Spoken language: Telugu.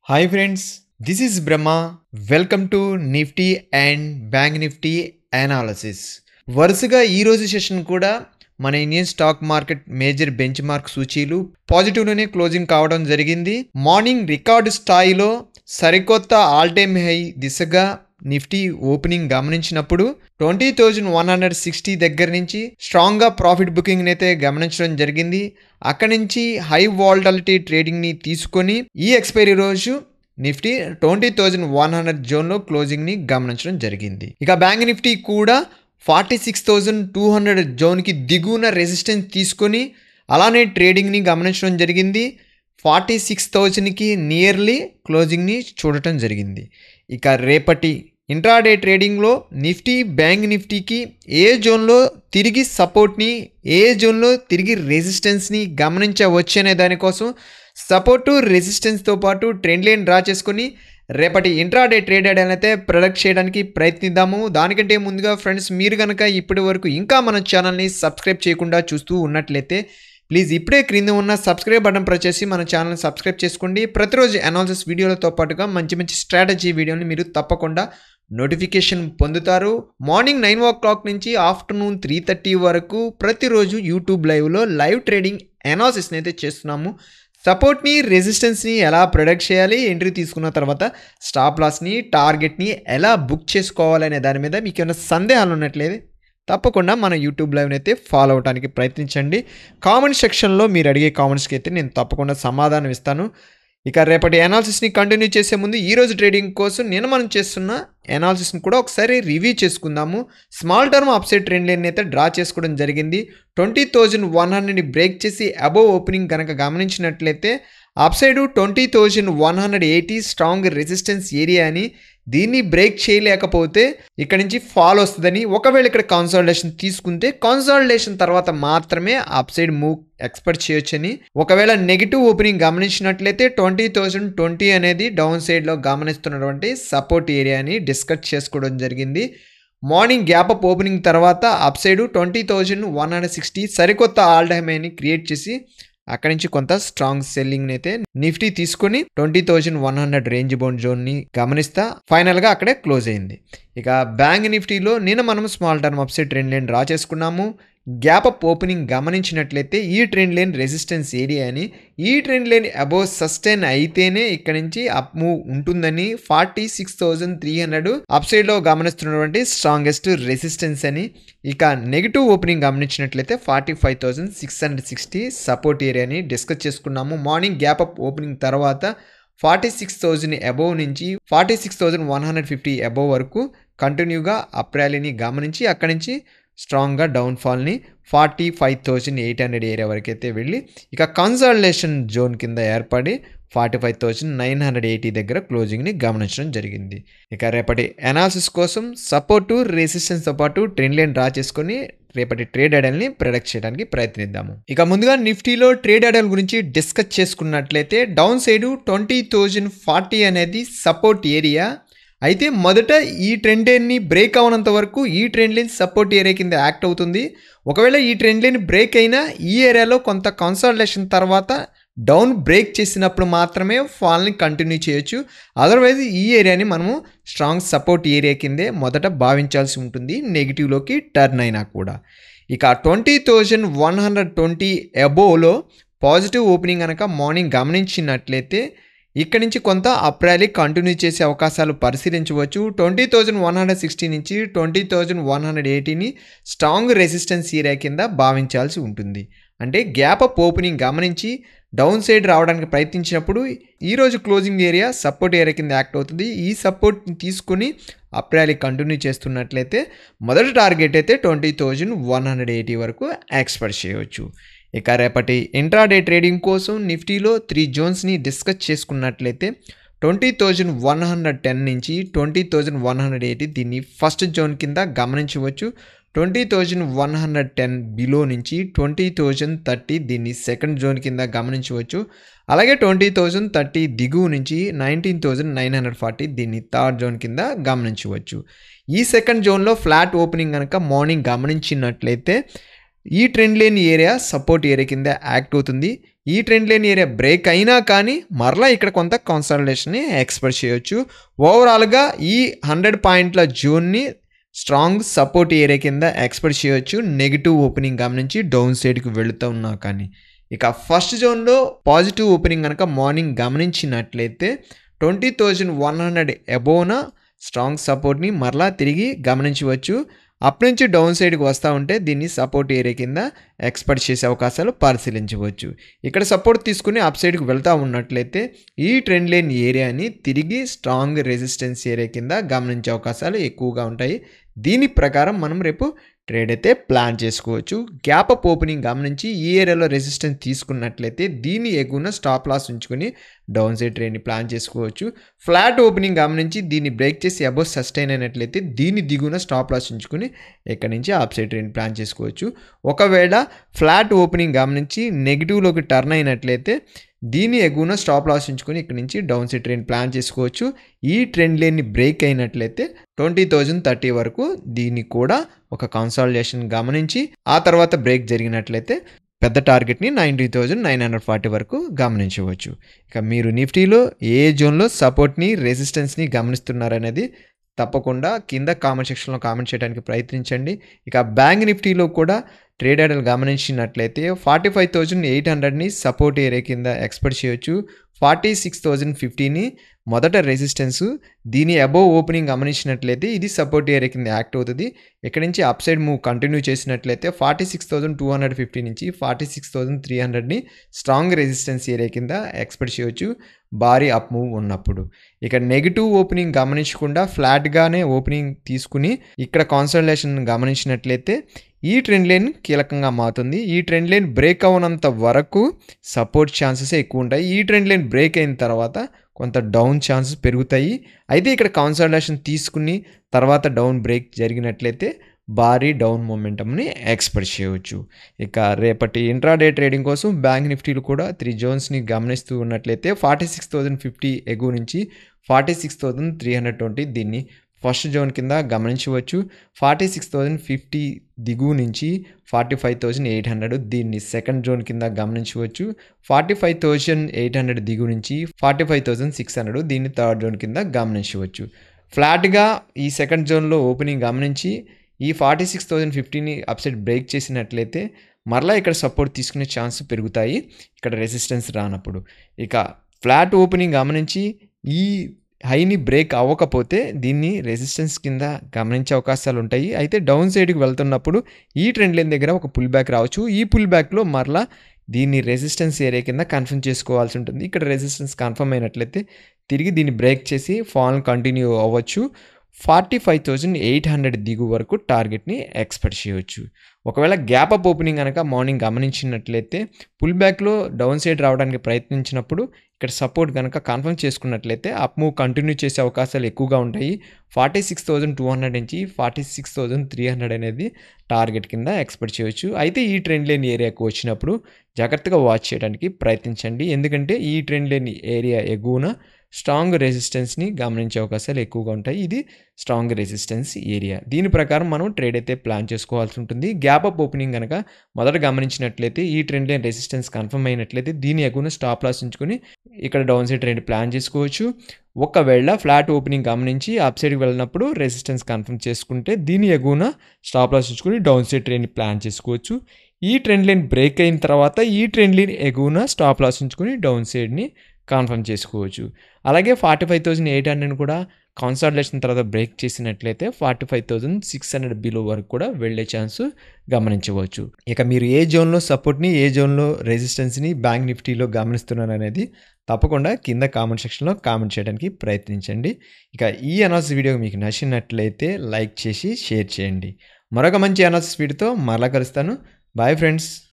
hi friends this is Brahma welcome to Nifty and bank Nifty analysis వరుసగా ఈ రోజు సెషన్ కూడా మన Indian stock market major benchmark సూచీలు పాజిటివ్లోనే క్లోజింగ్ కావడం జరిగింది మార్నింగ్ రికార్డు స్థాయిలో సరికొత్త ఆల్ టైమ్ హై దిశగా నిఫ్టీ ఓపెనింగ్ గమనించినప్పుడు twenty thousand one hundred sixty దగ్గర నుంచి స్ట్రాంగ్గా ప్రాఫిట్ బుకింగ్ అయితే గమనించడం జరిగింది అక్కడి నుంచి హై వాల్టాలిటీ ట్రేడింగ్ని తీసుకొని ఈ ఎక్స్పైరీ రోజు Nifty twenty thousand one hundred జోన్లో క్లోజింగ్ని గమనించడం జరిగింది ఇక బ్యాంక్ నిఫ్టీ కూడా forty six thousand two hundred జోన్కి దిగువన రెసిస్టెన్స్ తీసుకొని అలానే ట్రేడింగ్ని గమనించడం జరిగింది ఫార్టీ సిక్స్ థౌజండ్కి నియర్లీ క్లోజింగ్ని చూడటం జరిగింది ఇక రేపటి ఇంట్రాడే ట్రేడింగ్లో నిఫ్టీ బ్యాంక్ నిఫ్టీకి ఏ జోన్లో తిరిగి సపోర్ట్ని ఏ జోన్లో తిరిగి రెసిస్టెన్స్ని గమనించవచ్చు అనే దానికోసం సపోర్టు రెసిస్టెన్స్తో పాటు ట్రెండ్ లైన్ డ్రా చేసుకొని రేపటి ఇంట్రాడే ట్రేడెడ్ అయితే ప్రొడక్ట్ చేయడానికి ప్రయత్నిద్దాము దానికంటే ముందుగా ఫ్రెండ్స్ మీరు కనుక ఇప్పటి వరకు ఇంకా మన ఛానల్ని సబ్స్క్రైబ్ చేయకుండా చూస్తూ ఉన్నట్లయితే ప్లీజ్ ఇప్పుడే క్రింద ఉన్న సబ్స్క్రైబ్ బటన్ ప్రెస్ చేసి మన ఛానల్ సబ్స్క్రైబ్ చేసుకోండి ప్రతిరోజు అనాలిసిస్ వీడియోలతో పాటుగా మంచి మంచి స్ట్రాటజీ వీడియోని మీరు తప్పకుండా నోటిఫికేషన్ పొందుతారు మార్నింగ్ నైన్ ఓ క్లాక్ నుంచి ఆఫ్టర్నూన్ త్రీ థర్టీ వరకు ప్రతిరోజు యూట్యూబ్ లైవ్లో లైవ్ ట్రేడింగ్ అనాలిసిస్ని అయితే చేస్తున్నాము సపోర్ట్ని రెసిస్టెన్స్ని ఎలా ప్రొడక్ట్ చేయాలి ఎంట్రీ తీసుకున్న తర్వాత స్టాప్ లాస్ని టార్గెట్ని ఎలా బుక్ చేసుకోవాలనే దాని మీద మీకు ఏమైనా సందేహాలు ఉన్నట్లయితే తప్పకుండా మన యూట్యూబ్ లైవ్ని అయితే ఫాలో అవడానికి ప్రయత్నించండి కామెంట్ సెక్షన్లో మీరు అడిగే కామెంట్స్కి అయితే నేను తప్పకుండా సమాధానం ఇస్తాను ఇక రేపటి అనాలిసిస్ని కంటిన్యూ చేసే ముందు ఈ రోజు ట్రేడింగ్ కోసం నేను మనం చేస్తున్న అనాలిసిస్ని కూడా ఒకసారి రివ్యూ చేసుకుందాము small term upside trend line అయితే డ్రా చేసుకోవడం జరిగింది ట్వంటీ థౌజండ్ వన్ హండ్రెడ్ని బ్రేక్ చేసి అబోవ్ ఓపెనింగ్ కనుక గమనించినట్లయితే upside twenty thousand one hundred eighty strong resistance area అని దీన్ని బ్రేక్ చేయలేకపోతే ఇక్కడ నుంచి ఫాల్ వస్తుందని ఒకవేళ ఇక్కడ కన్సాలిడేషన్ తీసుకుంటే కన్సాలిడేషన్ తర్వాత మాత్రమే అప్ సైడ్ మూవ్ ఎక్స్పెక్ట్ చేయొచ్చని ఒకవేళ నెగిటివ్ ఓపెనింగ్ గమనించినట్లయితే ట్వంటీ థౌజండ్ ట్వంటీ అనేది డౌన్ సైడ్లో గమనిస్తున్నటువంటి సపోర్ట్ ఏరియాని డిస్కస్ చేసుకోవడం జరిగింది మార్నింగ్ గ్యాప్ అప్ ఓపెనింగ్ తర్వాత upside twenty thousand one hundred sixty సరికొత్త ఆల్ టైమ్ అని క్రియేట్ చేసి అక్కడి నుంచి కొంత స్ట్రాంగ్ సెల్లింగ్ అయితే నిఫ్టీ తీసుకొని twenty thousand one hundred range bound జోన్ని గమనిస్తా ఫైనల్గా అక్కడే క్లోజ్ అయింది ఇక బ్యాంక్ నిఫ్టీలో నిన్న మనం small term upside trend line draw చేసుకున్నాము గ్యాప్ అప్ ఓపెనింగ్ గమనించినట్లయితే ఈ ట్రెండ్ లైన్ రెసిస్టెన్స్ ఏరియా అని ఈ ట్రెండ్ లైన్ అబోవ్ సస్టైన్ అయితేనే ఇక్కడ నుంచి అప్ మూవ్ ఉంటుందని forty six thousand three hundred up సైడ్లో గమనిస్తున్నటువంటి స్ట్రాంగెస్ట్ రెసిస్టెన్స్ అని ఇక నెగిటివ్ ఓపెనింగ్ గమనించినట్లయితే forty five thousand six hundred sixty support ఏరియాని డిస్కస్ చేసుకున్నాము మార్నింగ్ గ్యాప్ అప్ ఓపెనింగ్ తర్వాత ఫార్టీ సిక్స్ థౌజండ్ అబోవ్ నుంచి forty six thousand one hundred fifty above వరకు కంటిన్యూగా అప్ ర్యాలీని గమనించి అక్కడి నుంచి స్ట్రాంగ్గా డౌన్ఫాల్ని forty five thousand eight hundred area వరకు అయితే వెళ్ళి ఇక కన్సల్టేషన్ జోన్ కింద ఏర్పడి forty five thousand nine hundred eighty దగ్గర క్లోజింగ్ని గమనించడం జరిగింది ఇక రేపటి అనాలిసిస్ కోసం సపోర్టు రెసిస్టెన్స్తో పాటు ట్రెండ్ లైన్ డ్రా చేసుకొని రేపటి ట్రేడ్ అడల్ని ప్రొడక్ట్ చేయడానికి ప్రయత్నిద్దాము ఇక ముందుగా నిఫ్టీలో ట్రేడ్ అడల్ గురించి డిస్కస్ చేసుకున్నట్లయితే downside twenty thousand forty అనేది సపోర్ట్ ఏరియా అయితే మొదట ఈ ట్రెండ్ లైన్ని బ్రేక్ అవనంత వరకు ఈ ట్రెండ్ లైన్ సపోర్ట్ ఏరియా కింద యాక్ట్ అవుతుంది ఒకవేళ ఈ ట్రెండ్ లైన్ బ్రేక్ అయినా ఈ ఏరియాలో కొంత కన్సల్టేషన్ తర్వాత డౌన్ బ్రేక్ చేసినప్పుడు మాత్రమే ఫాల్ని కంటిన్యూ చేయొచ్చు అదర్వైజ్ ఈ ఏరియాని మనము స్ట్రాంగ్ సపోర్ట్ ఏరియా కిందే మొదట భావించాల్సి ఉంటుంది నెగిటివ్లోకి టర్న్ అయినా కూడా ఇక twenty thousand one hundred twenty అబోవ్లో పాజిటివ్ ఓపెనింగ్ కనుక మార్నింగ్ గమనించినట్లయితే ఇక్కడి నుంచి కొంత అప్ ర్యాలీ కంటిన్యూ చేసే అవకాశాలు పరిశీలించవచ్చు twenty thousand one hundred sixty నుంచి ట్వంటీ థౌజండ్ వన్ హండ్రెడ్ ఎయిటీని స్ట్రాంగ్ రెసిస్టెన్స్ ఏరియా కింద భావించాల్సి ఉంటుంది అంటే గ్యాప్ అప్ ఓపెనింగ్ గమనించి డౌన్ సైడ్ రావడానికి ప్రయత్నించినప్పుడు ఈరోజు క్లోజింగ్ ఏరియా సపోర్ట్ ఏరియా కింద యాక్ట్ అవుతుంది ఈ సపోర్ట్ని తీసుకుని అప్ ర్యాలీ కంటిన్యూ చేస్తున్నట్లయితే మొదటి టార్గెట్ అయితే twenty thousand one hundred eighty వరకు ఎక్స్పెక్ట్ చేయవచ్చు ఇక రేపటి ఇంట్రాడే ట్రేడింగ్ కోసం నిఫ్టీలో త్రీ జోన్స్ని డిస్కస్ చేసుకున్నట్లయితే twenty thousand one hundred ten నుంచి twenty thousand one hundred eighty దీన్ని ఫస్ట్ జోన్ కింద గమనించవచ్చు twenty thousand one hundred ten below నుంచి ట్వంటీ థౌజండ్ థర్టీ దీన్ని సెకండ్ జోన్ కింద గమనించవచ్చు అలాగే ట్వంటీ థౌజండ్ థర్టీ దిగువ నుంచి nineteen thousand nine hundred forty దీన్ని థర్డ్ జోన్ కింద గమనించవచ్చు ఈ సెకండ్ జోన్లో ఫ్లాట్ ఓపెనింగ్ కనుక మార్నింగ్ గమనించినట్లయితే ఈ ట్రెండ్ లేని ఏరియా సపోర్ట్ ఏరియా కింద యాక్ట్ అవుతుంది ఈ ట్రెండ్ లైన్ ఏరియా బ్రేక్ అయినా కానీ మరలా ఇక్కడ కొంత కన్సల్టేషన్ని ఎక్స్పెక్ట్ చేయొచ్చు ఓవరాల్గా ఈ హండ్రెడ్ పాయింట్ల జోన్ని స్ట్రాంగ్ సపోర్ట్ ఏరియా కింద ఎక్స్పెక్ట్ చేయొచ్చు నెగిటివ్ ఓపెనింగ్ గమనించి డౌన్ సైడ్కి వెళుతూ ఉన్నా కానీ ఇక ఫస్ట్ జోన్లో పాజిటివ్ ఓపెనింగ్ కనుక మార్నింగ్ గమనించినట్లయితే twenty thousand one hundred above strong సపోర్ట్ని మరలా తిరిగి గమనించవచ్చు అప్ నుంచి డౌన్ సైడ్కి వస్తూ ఉంటే దీన్ని సపోర్ట్ ఏరియా కింద ఎక్స్పెక్ట్ చేసే అవకాశాలు పరిశీలించవచ్చు ఇక్కడ సపోర్ట్ తీసుకుని అప్ సైడ్కి వెళ్తూ ఉన్నట్లయితే ఈ ట్రెండ్ లైన్ ఏరియాని తిరిగి స్ట్రాంగ్ రెసిస్టెన్స్ ఏరియా కింద గమనించే అవకాశాలు ఎక్కువగా ఉంటాయి దీని ప్రకారం మనం రేపు ట్రేడ్ అయితే ప్లాన్ చేసుకోవచ్చు గ్యాప్ అప్ ఓపెనింగ్ గమనించి ఈ ఏరియాలో రెసిస్టెన్స్ తీసుకున్నట్లయితే దీని ఎగువన స్టాప్ లాస్ ఉంచుకొని డౌన్ సైడ్ ట్రేడ్ని ప్లాన్ చేసుకోవచ్చు ఫ్లాట్ ఓపెనింగ్ గమనించి దీన్ని బ్రేక్ చేసి అబౌవ్ సస్టైన్ అయినట్లయితే దీని దిగున స్టాప్ లాస్ ఉంచుకొని ఇక్కడి నుంచి అప్ సైడ్ ట్రేడ్ని ప్లాన్ చేసుకోవచ్చు ఒకవేళ ఫ్లాట్ ఓపెనింగ్ గమనించి నెగిటివ్లోకి టర్న్ అయినట్లయితే దీని ఎగువన స్టాప్ లాస్ ఉంచుకొని ఇక్కడ నుంచి డౌన్ సైడ్ ట్రెండ్ ప్లాన్ చేసుకోవచ్చు ఈ ట్రెండ్ లేని బ్రేక్ అయినట్లయితే ట్వంటీ థౌజండ్ థర్టీ వరకు దీన్ని కూడా ఒక కన్సాలిడేషన్ గమనించి ఆ తర్వాత బ్రేక్ జరిగినట్లయితే పెద్ద టార్గెట్ని ninety thousand nine hundred forty వరకు గమనించవచ్చు ఇక మీరు నిఫ్టీలో ఏ జోన్లో సపోర్ట్ని రెసిస్టెన్స్ని గమనిస్తున్నారనేది తప్పకుండా కింద కామెంట్ సెక్షన్లో కామెంట్ చేయడానికి ప్రయత్నించండి ఇక బ్యాంక్ నిఫ్టీలో కూడా ట్రేడ్ ఐడల్ గమనించినట్లయితే ఫార్టీ ఫైవ్ థౌజండ్ ఎయిట్ హండ్రెడ్ని సపోర్ట్ ఏరియా కింద ఎక్స్పెక్ట్ చేయొచ్చు ఫార్టీ సిక్స్ థౌజండ్ ఫిఫ్టీని మొదట రెసిస్టెన్స్ దీని అబోవ్ ఓపెనింగ్ గమనించినట్లయితే ఇది సపోర్ట్ ఏరియా కింద యాక్ట్ అవుతుంది ఇక్కడ నుంచి అప్ సైడ్ మూవ్ కంటిన్యూ చేసినట్లయితే forty six thousand two hundred fifty నుంచి ఫార్టీ సిక్స్ థౌసండ్ త్రీ హండ్రెడ్ని స్ట్రాంగ్ రెసిస్టెన్స్ ఏరియా కింద ఎక్స్పెక్ట్ చేయొచ్చు భారీ అప్ మూవ్ ఉన్నప్పుడు ఇక నెగిటివ్ ఓపెనింగ్ గమనించకుండా ఫ్లాట్గానే ఓపెనింగ్ తీసుకుని ఇక్కడ కాన్సల్టేషన్ గమనించినట్లయితే ఈ ట్రెండ్ లైన్ కీలకంగా మారుతుంది ఈ ట్రెండ్ లైన్ బ్రేక్ అవనంత వరకు సపోర్ట్ ఛాన్సెస్ ఎక్కువ ఉంటాయి ఈ ట్రెండ్ లైన్ బ్రేక్ అయిన తర్వాత కొంత డౌన్ ఛాన్సెస్ పెరుగుతాయి అయితే ఇక్కడ కాన్సల్టేషన్ తీసుకుని తర్వాత డౌన్ బ్రేక్ జరిగినట్లయితే భారీ డౌన్ మొమెంటమ్ని ఎక్స్పెక్ట్ చేయవచ్చు ఇక రేపటి ఇంట్రాడే ట్రేడింగ్ కోసం బ్యాంక్ నిఫ్టీలు కూడా త్రీ జోన్స్ని గమనిస్తూ ఉన్నట్లయితే ఫార్టీ సిక్స్ థౌజండ్ ఫిఫ్టీ ఎగువ నుంచి forty six thousand three hundred twenty దీన్ని ఫస్ట్ జోన్ కింద గమనించవచ్చు ఫార్టీ సిక్స్ థౌజండ్ ఫిఫ్టీ దిగువ నుంచి forty five thousand eight hundred దీన్ని సెకండ్ జోన్ కింద గమనించవచ్చు forty five thousand eight hundred దిగు నుంచి forty five thousand six hundred దీన్ని థర్డ్ జోన్ కింద గమనించవచ్చు ఫ్లాట్గా ఈ సెకండ్ జోన్లో ఓపెనింగ్ గమనించి ఈ ఫార్టీ సిక్స్ థౌజండ్ ఫిఫ్టీని అప్సైడ్ బ్రేక్ చేసినట్లయితే మరలా ఇక్కడ సపోర్ట్ తీసుకునే ఛాన్స్ పెరుగుతాయి ఇక్కడ రెసిస్టెన్స్ రానప్పుడు ఇక ఫ్లాట్ ఓపెనింగ్ గమనించి ఈ హైని బ్రేక్ అవ్వకపోతే దీన్ని రెసిస్టెన్స్ కింద గమనించే అవకాశాలు ఉంటాయి అయితే డౌన్ సైడ్కి వెళ్తున్నప్పుడు ఈ ట్రెండ్ లైన్ దగ్గర ఒక పుల్ బ్యాక్ రావచ్చు ఈ పుల్ బ్యాక్లో మరలా దీన్ని రెసిస్టెన్స్ ఏరియా కింద కన్ఫర్మ్ చేసుకోవాల్సి ఉంటుంది ఇక్కడ రెసిస్టెన్స్ కన్ఫర్మ్ అయినట్లయితే తిరిగి దీన్ని బ్రేక్ చేసి ఫాల్ కంటిన్యూ అవ్వచ్చు forty five thousand eight hundred దిగు వరకు టార్గెట్ని ఎక్స్పెక్ట్ చేయవచ్చు ఒకవేళ గ్యాప్ అప్ ఓపెనింగ్ కనుక మార్నింగ్ గమనించినట్లయితే పుల్ బ్యాక్లో డౌన్ సైడ్ రావడానికి ప్రయత్నించినప్పుడు ఇక్కడ సపోర్ట్ కనుక కన్ఫర్మ్ చేసుకున్నట్లయితే అప్ మూవ్ కంటిన్యూ చేసే అవకాశాలు ఎక్కువగా ఉంటాయి forty six thousand two hundred నుంచి forty six thousand three hundred అనేది టార్గెట్ కింద ఎక్స్పెక్ట్ చేయవచ్చు అయితే ఈ ట్రెండ్ లేని ఏరియాకు వచ్చినప్పుడు జాగ్రత్తగా వాచ్ చేయడానికి ప్రయత్నించండి ఎందుకంటే ఈ ట్రెండ్ లేని ఏరియా ఎగువన స్ట్రాంగ్ రెసిస్టెన్స్ని గమనించే అవకాశాలు ఎక్కువగా ఉంటాయి ఇది స్ట్రాంగ్ రెసిస్టెన్స్ ఏరియా దీని ప్రకారం మనం ట్రేడ్ అయితే ప్లాన్ చేసుకోవాల్సి ఉంటుంది గ్యాప్ అప్ ఓపెనింగ్ కనుక మొదట గమనించినట్లయితే ఈ ట్రెండ్ లైన్ రెసిస్టెన్స్ కన్ఫర్మ్ అయినట్లయితే దీని ఎగువన స్టాప్ లాస్ ఉంచుకొని ఇక్కడ డౌన్ సైడ్ ట్రెండ్ ప్లాన్ చేసుకోవచ్చు ఒకవేళ ఫ్లాట్ ఓపెనింగ్ గమనించి అప్ సైడ్కి వెళ్ళినప్పుడు రెసిస్టెన్స్ కన్ఫర్మ్ చేసుకుంటే దీని ఎగువన స్టాప్ లాస్ ఉంచుకొని డౌన్ సైడ్ ట్రెండ్ ప్లాన్ చేసుకోవచ్చు ఈ ట్రెండ్ లైన్ బ్రేక్ అయిన తర్వాత ఈ ట్రెండ్ లైన్ ఎగువన స్టాప్ లాస్ ఉంచుకొని డౌన్ సైడ్ని కన్ఫర్మ్ చేసుకోవచ్చు అలాగే forty five thousand eight hundred కూడా కాన్సల్టేషన్ తర్వాత బ్రేక్ చేసినట్లయితే forty five thousand six hundred below వరకు కూడా వెళ్ళే ఛాన్స్ గమనించవచ్చు ఇక మీరు ఏ జోన్లో సపోర్ట్ని ఏ జోన్లో రెసిస్టెన్స్ని బ్యాంక్ నిఫ్టీలో గమనిస్తున్నారు అనేది తప్పకుండా కింద కామెంట్ సెక్షన్లో కామెంట్ చేయడానికి ప్రయత్నించండి ఇక ఈ అనాలిసిస్ వీడియో మీకు నచ్చినట్లయితే లైక్ చేసి షేర్ చేయండి మరొక మంచి అనాలిసిస్ వీడియోతో మరలా కలుస్తాను బాయ్ ఫ్రెండ్స్